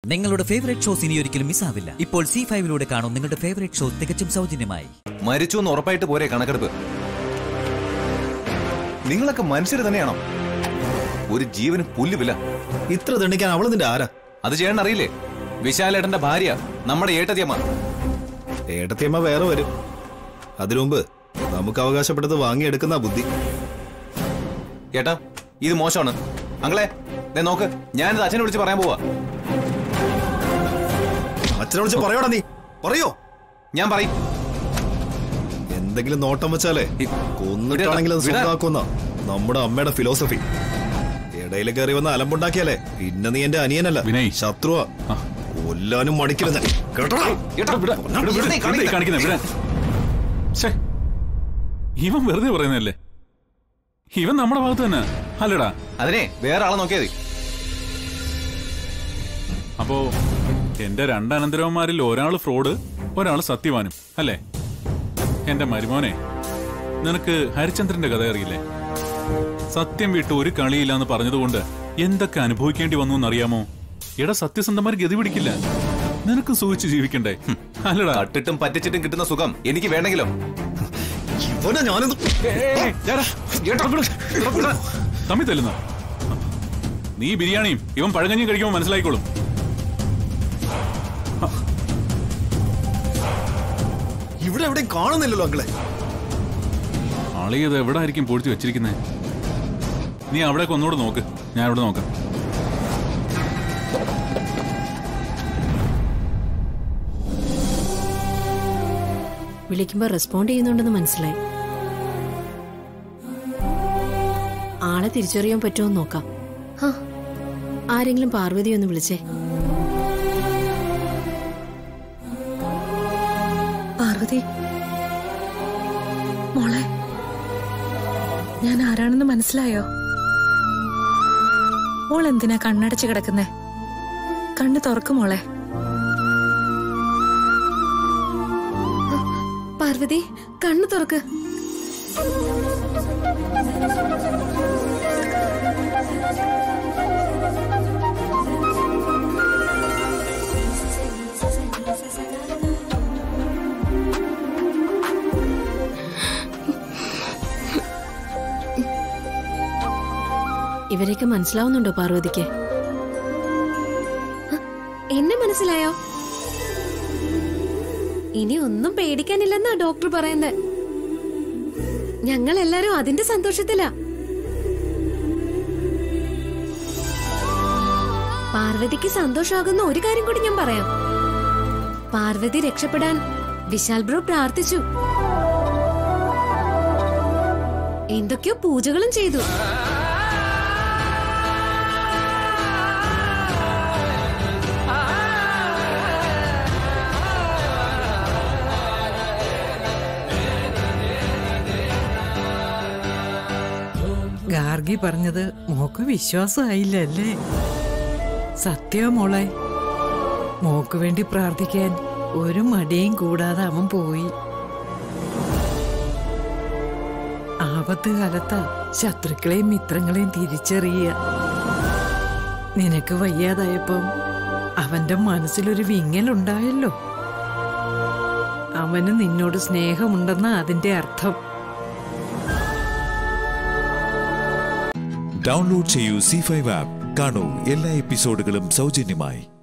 നിങ്ങളുടെ favourite shows ഇനി ഒരിക്കലും മിസ്സാവില്ല ഇപ്പോൾ സി ഫൈവിലൂടെ കാണും നിങ്ങളുടെ ഫേവറേറ്റ് ഷോ തികച്ചും സൗജന്യമായി മരിച്ചു എന്ന് ഉറപ്പായിട്ട് പോരെ കണക്കെടുപ്പ് നിങ്ങളൊക്കെ മനുഷ്യർ തന്നെയാണോ ഒരു ജീവന് പുല്ലുവില്ല ഇത്ര ദണ്ഡിക്കാൻ അവള് നിന്റെ ആരാ അത് ചെയ്യണം അറിയില്ലേ വിശാലേട്ടന്റെ ഭാര്യ നമ്മുടെ ഏട്ടത്തിയമ്മ ഏട്ടത്തിയമ്മ വേറെ വരും അതിനു മുമ്പ് നമുക്ക് അവകാശപ്പെട്ടത് വാങ്ങിയെടുക്കുന്ന ബുദ്ധി ഏട്ടാ ഇത് മോശമാണ് അങ്ങളെ ദേ നോക്ക് ഞാനിത് അച്ഛനെ വിളിച്ച് പറയാൻ പോവാ അച്ഛനെ വിളിച്ച് പറയോടാ നീ പറയോ ഞാൻ പറയും എന്തെങ്കിലും നോട്ടം വെച്ചാലേ ഇ- കൊന്നിട്ടാണെങ്കിലും അത് വിടാ. സ്വന്തമാക്കുന്ന നമ്മുടെ അമ്മയുടെ ഫിലോസഫി ഇടയിൽ കയറി വന്ന് അലമ്പുണ്ടാക്കിയാലേ പിന്നെ നീ എന്റെ അനിയനല്ല വിനയ്. ശത്രുവാ കൊല്ലാനും മടിക്കില്ല കേട്ടോ ഏട്ടാ, വിടാ. വിടാ, വിടാ, നീ കാണിക്കില്ല. കാണിക്കുന്ന ഇവിടെ ഛേ, ഇവൻ വെറുതെ പറയുന്നല്ലേ ഇവൻ നമ്മുടെ ഭാഗത്ത് തന്നെ അല്ലടാ അതിനെ വേറെ ആളെ നോക്കിയാ മതി അപ്പോ എന്റെ രണ്ട് അനന്തരവന്മാരിൽ ഒരാള് ഫ്രോഡ് ഒരാള് സത്യവാനും അല്ലേ എന്റെ മരുമോനെ നിനക്ക് ഹരിചന്ദ്രന്റെ കഥ അറിയില്ലേ സത്യം വിട്ട് ഒരു കളിയില്ലാന്ന് പറഞ്ഞതുകൊണ്ട് എന്തൊക്കെ അനുഭവിക്കേണ്ടി വന്നു എന്നറിയാമോ എടാ സത്യസന്ധമാർ ഗതി പിടിക്കില്ല നിനക്ക് സുഖിച്ച് ജീവിക്കണ്ടേ ഹും, അല്ലടാ തട്ടിട്ടും പറ്റിച്ചിട്ടും കിട്ടുന്ന സുഖം എനിക്ക് വേണമെങ്കിലോ ഇവനെ ഞാനിത് തമ്മി തല്ലുന്ന നീ ബിരിയാണിയും ഇവൻ പഴങ്കഞ്ഞിയും കഴിക്കുമ്പോൾ മനസ്സിലായിക്കോളും ഇവിടെ എവിടെയും കാണുന്നില്ലല്ലോ അങ്ങളെ ആളിയത് എവിടെ ആയിരിക്കും പൊഴിച്ചു വെച്ചിരിക്കുന്നത് നീ അവിടേക്ക് ഒന്നുകൂടെ നോക്ക് ഞാൻ ഇവിടെ നോക്കാം വിളിക്കുമ്പോ റെസ്പോണ്ട് ചെയ്യുന്നുണ്ടെന്ന് മനസ്സിലായി ആളെ തിരിച്ചറിയാൻ പറ്റുമോ നോക്കാം ഹാ, ആരെങ്കിലും പാർവതി ഒന്ന് വിളിച്ചേ പാർവതി മോളെ ഞാൻ ആരാണെന്ന് മനസ്സിലായോ മോൾ എന്തിനാ കണ്ണടച്ച് കിടക്കുന്നേ കണ്ണ് തുറക്കും മോളെ പാർവതി കണ്ണു തുറക്ക് ഇവരെയൊക്കെ മനസ്സിലാവുന്നുണ്ടോ പാർവതിക്ക് എന്നെ മനസ്സിലായോ ഇനി ഒന്നും പേടിക്കാനില്ലെന്നാ ഡോക്ടർ പറയുന്നത് ഞങ്ങൾ എല്ലാരും അതിന്റെ സന്തോഷത്തിലാ പാർവതിക്ക് സന്തോഷമാകുന്ന ഒരു കാര്യം കൂടി ഞാൻ പറയാം പാർവതി രക്ഷപ്പെടാൻ വിശാൽ ബ്രോ പ്രാർത്ഥിച്ചു എന്തൊക്കെയോ പൂജകളും ചെയ്തു ഗാർഗി പറഞ്ഞത് മോക്ക് വിശ്വാസമായില്ല അല്ലേ സത്യ മോളെ മോക്ക് വേണ്ടി പ്രാർത്ഥിക്കാൻ ഒരു മടിയും കൂടാതെ അവൻ പോയി ആപത്ത് കാലത്താ ശത്രുക്കളെയും മിത്രങ്ങളെയും തിരിച്ചറിയുക നിനക്ക് വയ്യാതായപ്പം അവന്റെ മനസ്സിലൊരു വിങ്ങലുണ്ടായല്ലോ അവന് നിന്നോട് സ്നേഹമുണ്ടെന്ന അതിന്റെ അർത്ഥം ഡൗൺലോഡ് ചെയ്യൂ സി ഫൈവ് ആപ്പ് കാണൂ എല്ലാ എപ്പിസോഡുകളും സൗജന്യമായി